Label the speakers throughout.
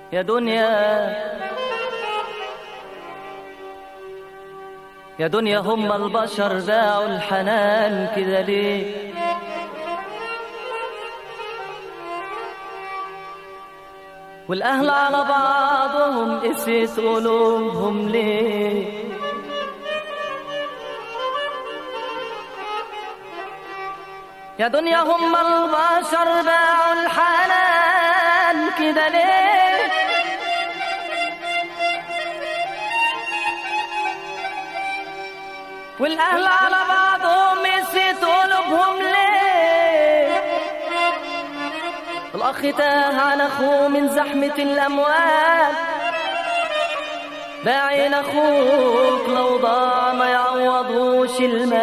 Speaker 1: يا دنيا يا دنيا هم البشر باعوا الحنان كده ليه والأهل على بعضهم قسيت قلوبهم ليه يا دنيا هم البشر باعوا الحنان كده ليه والأهل على بعضهم قسيت قلوبهم ليه الأخ تاه عن أخوه من زحمة الأموال باعين أخوك لو ضاع ما يعوضوش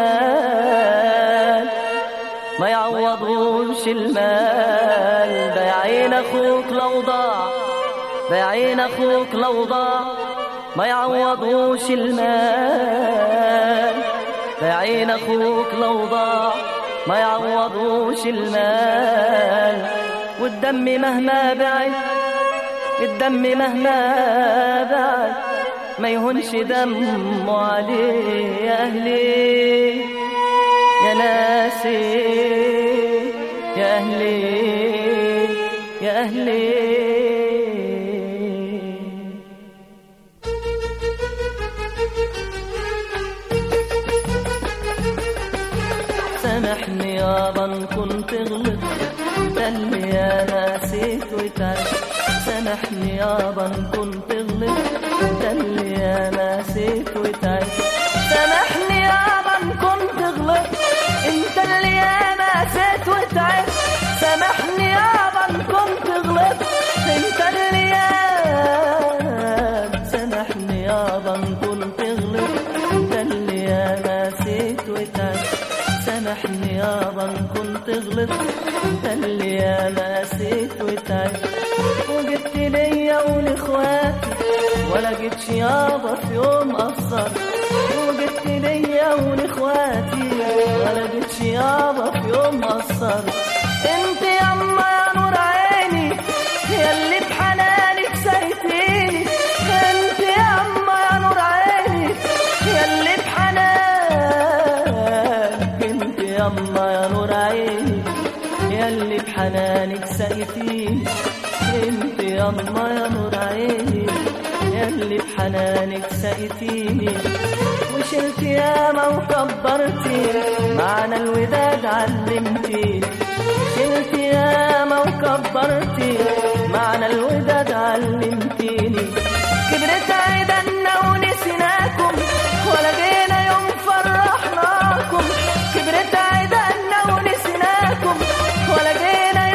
Speaker 1: المال ما يعوضوش المال باعين أخوك لو ضاع باعين أخوك لو ضاع ما يعوضوش المال باعين أخوك لو ضاع ما يعوضوش المال والدم مهما بعد الدم مهما بعد ما يهونش دمه عليه يا أهلي يا ناسي يا أهلي يا أهلي سامحني يابا إن كنت غلطت ده اللي انا نسيت وتعبت سامحني يابا إن كنت غلطت ده اللي انا نسيت وتعبت سامحني يابا إن كنت غلطت انت اللي انا نسيت وتعبت سامحني يابا إن كنت غلطت انت اللي انا سامحني يابا إن كنت غلطت ده اللي انا نسيت وتعبت سامحني يابا إن كنت غلطت ده اللي انا نسيت وتعبت وجبت ليا ولاخواتي ولا جيتش يابا في يوم قصرت وجبت ليا ولاخواتي ولا جيتش يابا في يوم قصرت انت ياما يا نور عيني يا اللي بحنانك سايتيني انت ياما يا نور عيني يا اللي بحنانك انت ياما يا نور عيني يا اللي بحنانك سايتيني انت ياما يا نور عيني يا اللي بحنانك سايتيني وشلت ياما وكبرتي معنى الوداد علمتيني شلت ياما وكبرتي معنى الوداد علمتيني كبرت عيدنا ونسيناكم ولا جينا يوم فرحناكم كبرت عيدنا ونسيناكم ولا جينا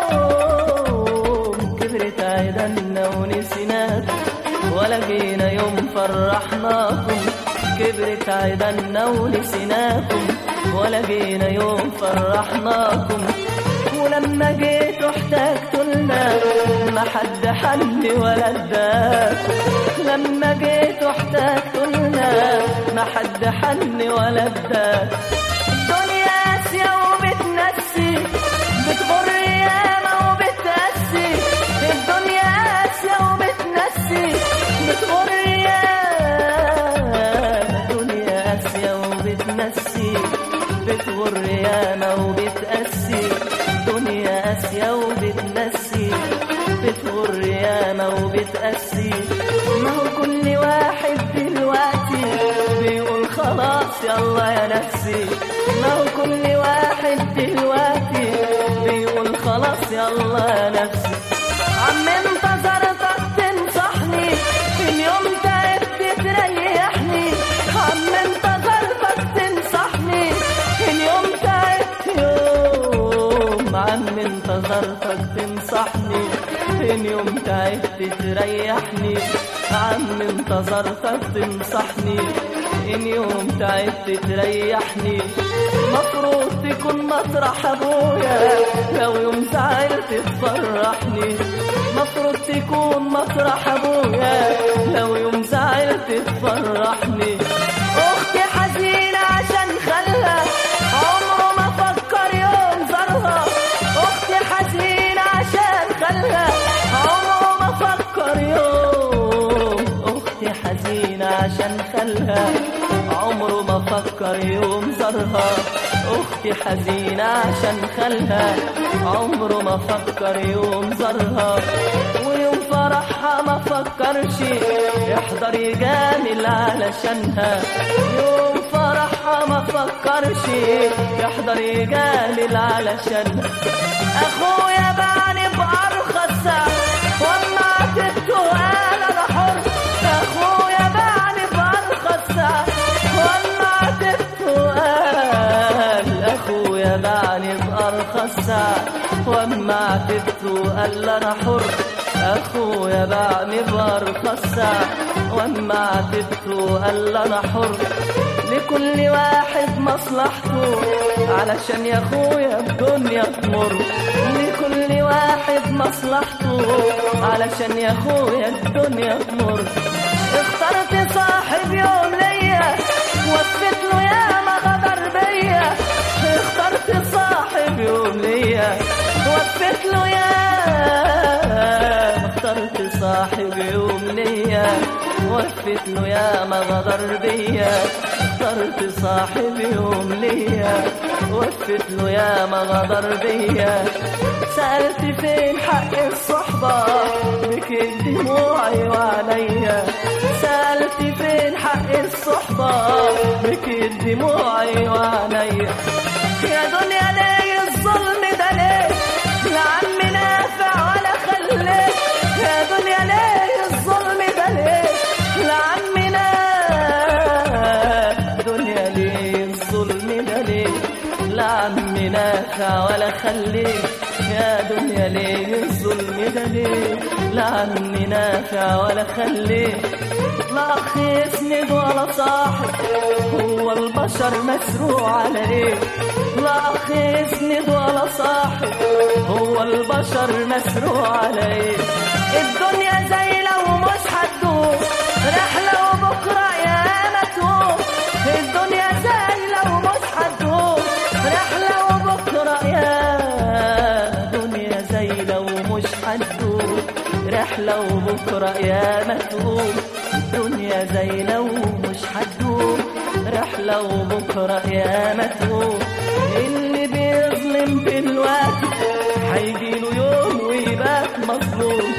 Speaker 1: يوم كبرت عيدنا ونسيناكم ولا جينا يوم فرحناكم كبرت عيدنا ونسيناكم ولا جينا يوم فرحناكم ولما جيت احتجت لنا ما حد حل ولا اداكم لما جيت احتجت لنا ما حد حل ولا اداكم الدنيا قاسية وبتنسي بتغر ياما وبتقسي الدنيا قاسية وبتنسي بتغر ياما الدنيا قاسية وبتنسي بتغر ياما وبتقسي دنيا قاسية وبتنسي بتغر ياما وبتقسي ما هو كل واحد دلوقتي بيقول خلاص يلا يا نفسي ما هو كل واحد دلوقتي بيقول خلاص يلا يا نفسي عم انتظرتك تنصحني اليوم تعبت تريحني عم انتظرتك تنصحني اليوم تعبت يوم عم انتظرتك تنصحني اليوم تعبت تريحني عم انتظرتك تنصحني إن يوم تعبت تريحني مفروض تكون مطرح أبويا لو يوم زعلت تفرحني مفروض تكون مطرح أبويا لو يوم زعلت تفرحني أختي حزينة عشان خلها عمره ما فكر يوم زارها أختي حزينة عشان خلها عمره ما فكر عشان خالها عمره ما فكر يوم زارها اختي حزينة عشان خالها عمره ما فكر يوم زارها ويوم فرحها ما فكرش يحضر يجامل علشانها يوم فرحها ما فكرش يحضر يجامل علشانها اخويا بعني بارخص سعر واما عتبته قال انا حر اخويا بعني بارخص سعر واما عتبته قال اخويا بعني بارخص سعر واما عتبته قال انا حر اخويا بعني بارخص سعر واما عتبته قال انا حر لكل واحد مصلحته علشان يا اخويا الدنيا تمر لكل واحد مصلحته علشان يا اخويا الدنيا تمر اخترت صاحب يوم ليا وفت له يا ما غدر بيا اخترت صاحب يوم ليا وفت له يا اخترت صاحب يوم ليا وفت له يا ما غدر بيا اخترت صاحب يوم ليا وفت له يا ما غدر بيا سألت فين حق الصحبة بكت دموعي وعليا سألت فين حق الصحبة بكت دموعي وعليا يا دنيا ليه الظلم ده ليه لا عم نافع ولا خليه يا دنيا ليه الظلم ده ليه لا عم نافع دنيا ليه الظلم ده ليه لا عم نافع ولا خليه يا دنيا ليه الظلم ده ليه لا عم نافع ولا خليه لا اخ يسند ولا صاحب هو البشر مسروع على ايه لا اخ يسند ولا صاحب هو البشر مسروع على ايه الدنيا زي لو مش هتدوم رحلة وبكرة يا ما تقوم الدنيا زي لو مش هتدوم رحلة وبكرة يا دنيا زي لو مش هتدوم رحلة وبكرة يا ما تقوم الدنيا زي لو مش هتدوم رحلة وبكرة يا ما تقوم اللي بيظلم دلوقتي هيجيله يوم ويبات مظلوم